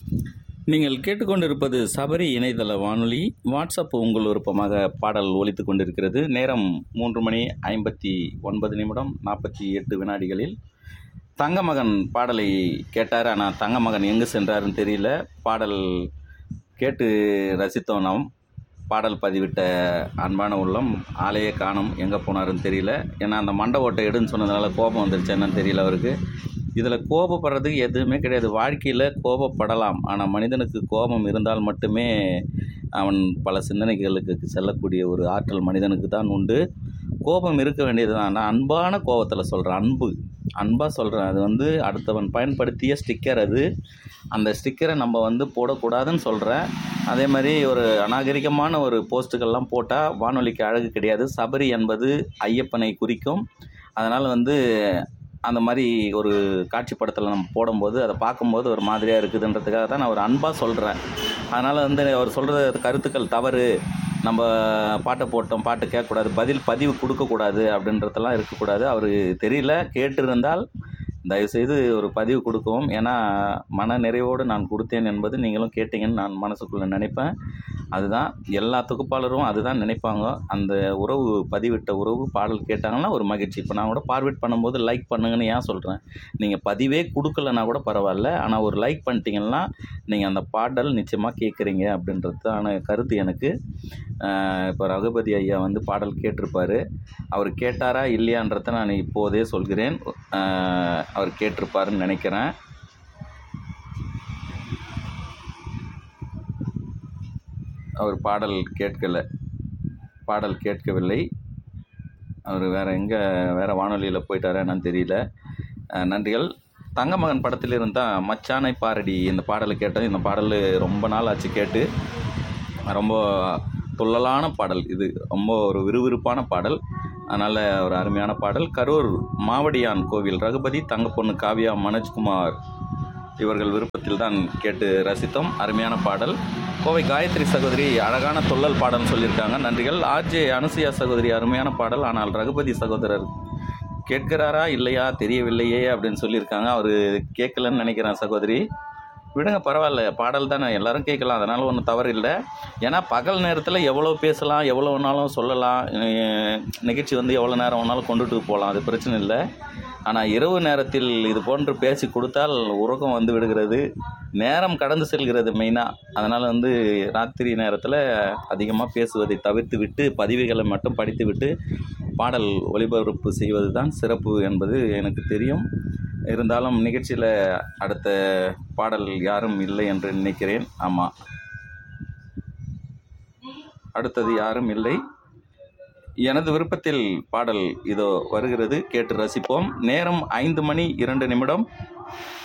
நீங்கள் கேட்டுக்கொண்டிருப்பது சபரி இணையதள வானொலி வாட்ஸ்அப் உங்கள் விருப்பமாக பாடல் ஒலித்து கொண்டிருக்கிறது நேரம் மூன்று மணி ஐம்பத்தி ஒன்பது நிமிடம் நாற்பத்தி எட்டு வினாடிகளில் தங்கமகன் பாடலை கேட்டார் ஆனால் தங்கமகன் எங்கே சென்றாருன்னு தெரியல பாடல் கேட்டு ரசித்தோம் நாம் பாடல் பதிவிட்ட அன்பான உள்ளம் ஆளையே காணும் எங்கே போனாருன்னு தெரியல ஏன்னா அந்த மண்டை ஓட்டை எடுன்னு சொன்னதுனால கோபம் வந்துருச்சு என்னன்னு தெரியல அவருக்கு இதில் கோபப்படுறதுக்கு எதுவுமே கிடையாது வாழ்க்கையில் கோபப்படலாம் ஆனால் மனிதனுக்கு கோபம் இருந்தால் மட்டுமே அவன் பல சிந்தனைகளுக்கு செல்லக்கூடிய ஒரு ஆற்றல் மனிதனுக்கு தான் உண்டு கோபம் இருக்க வேண்டியது தான் நான் அன்பான கோபத்தில் சொல்கிறேன் அன்பு அன்பாக சொல்கிறேன் அது வந்து அடுத்தவன் பயன்படுத்திய ஸ்டிக்கர் அது அந்த ஸ்டிக்கரை நம்ம வந்து போடக்கூடாதுன்னு சொல்கிறேன் அதே மாதிரி ஒரு அநாகரிகமான ஒரு போஸ்ட்டுகள்லாம் போட்டால் வானொலிக்கு அழகு கிடையாது சபரி என்பது ஐயப்பனை குறிக்கும் அதனால் வந்து அந்த மாதிரி ஒரு காட்சி படத்தில் நம்ம போடும்போது அதை பார்க்கும்போது ஒரு மாதிரியாக இருக்குதுன்றதுக்காக தான் நான் ஒரு அன்பாக சொல்கிறேன் அதனால் வந்து அவர் சொல்கிற கருத்துக்கள் தவறு நம்ம பாட்டை போட்டோம் பாட்டு கேட்கக்கூடாது பதில் பதிவு கொடுக்கக்கூடாது அப்படின்றதெல்லாம் இருக்கக்கூடாது அவர் தெரியல கேட்டிருந்தால் தயவுசெய்து ஒரு பதிவு கொடுக்கவும் ஏன்னா மன நிறைவோடு நான் கொடுத்தேன் என்பது நீங்களும் கேட்டீங்கன்னு நான் மனசுக்குள்ளே நினைப்பேன் அதுதான் எல்லா தொகுப்பாளரும் அதுதான் நினைப்பாங்க அந்த உறவு பதிவிட்ட உறவு பாடல் கேட்டாங்கன்னா ஒரு மகிழ்ச்சி இப்போ நான் கூட பார்வேட் பண்ணும்போது லைக் பண்ணுங்கன்னு ஏன் சொல்கிறேன் நீங்கள் பதிவே கொடுக்கலனா கூட பரவாயில்ல ஆனால் ஒரு லைக் பண்ணிட்டீங்கன்னா நீங்கள் அந்த பாடல் நிச்சயமாக கேட்குறீங்க அப்படின்றதான கருத்து எனக்கு இப்போ ரகுபதி ஐயா வந்து பாடல் கேட்டிருப்பார் அவர் கேட்டாரா இல்லையான்றதை நான் இப்போதே சொல்கிறேன் ஆஹ் அவர் கேட்டிருப்பாருன்னு நினைக்கிறேன் அவர் பாடல் கேட்கலை பாடல் கேட்கவில்லை அவர் வேறு எங்கே வேறு வானொலியில் போயிட்டாரா என்னன்னு தெரியல அஹ் நன்றிகள் தங்கமகன் படத்தில் இருந்தால் மச்சானை பாரடி இந்த பாடலை கேட்டது இந்த பாடல் ரொம்ப நாள் ஆச்சு கேட்டு ரொம்ப துள்ளலான பாடல் இது ரொம்ப ஒரு விறுவிறுப்பான பாடல் அதனால் ஒரு அருமையான பாடல் கரூர் மாவடியான் கோவில் ரகுபதி தங்கப்பொண்ணு காவியா மனோஜ்குமார் இவர்கள் விருப்பத்தில் தான் கேட்டு ரசித்தோம் அருமையான பாடல் கோவை காயத்ரி சகோதரி அழகான துள்ளல் பாடல் சொல்லியிருக்காங்க நன்றிகள் ஆர்ஜே அனுசுயா சகோதரி அருமையான பாடல் ஆனால் ரகுபதி சகோதரர் கேட்கிறாரா இல்லையா தெரியவில்லையே அப்படின்னு சொல்லியிருக்காங்க அவர் கேட்கலன்னு நினைக்கிறேன் சகோதரி விடுங்க பரவாயில்ல பாடல் தானே எல்லாரும் கேட்கலாம் அதனால் ஒன்றும் தவறு இல்லை ஏன்னா பகல் நேரத்தில் எவ்வளோ பேசலாம் எவ்வளோ வேணாலும் சொல்லலாம் அஹ் நிகழ்ச்சி வந்து எவ்வளோ நேரம் வேணாலும் கொண்டுட்டு போகலாம் அது பிரச்சனை இல்லை ஆனால் இரவு நேரத்தில் இது போன்று பேசி கொடுத்தால் உறக்கம் வந்து விடுகிறது நேரம் கடந்து செல்கிறது மெயினாக அதனால் வந்து ராத்திரி நேரத்தில் அதிகமாக பேசுவதை தவிர்த்து விட்டு பதிவுகளை மட்டும் படித்து விட்டு பாடல் ஒளிபரப்பு செய்வது தான் சிறப்பு என்பது எனக்கு தெரியும் இருந்தாலும் நிகழ்ச்சியில் அடுத்த பாடல் யாரும் இல்லை என்று நினைக்கிறேன் ஆமாம் அடுத்தது யாரும் இல்லை எனது விருப்பத்தில் பாடல் இதோ வருகிறது கேட்டு ரசிப்போம் நேரம் ஐந்து மணி இரண்டு நிமிடம்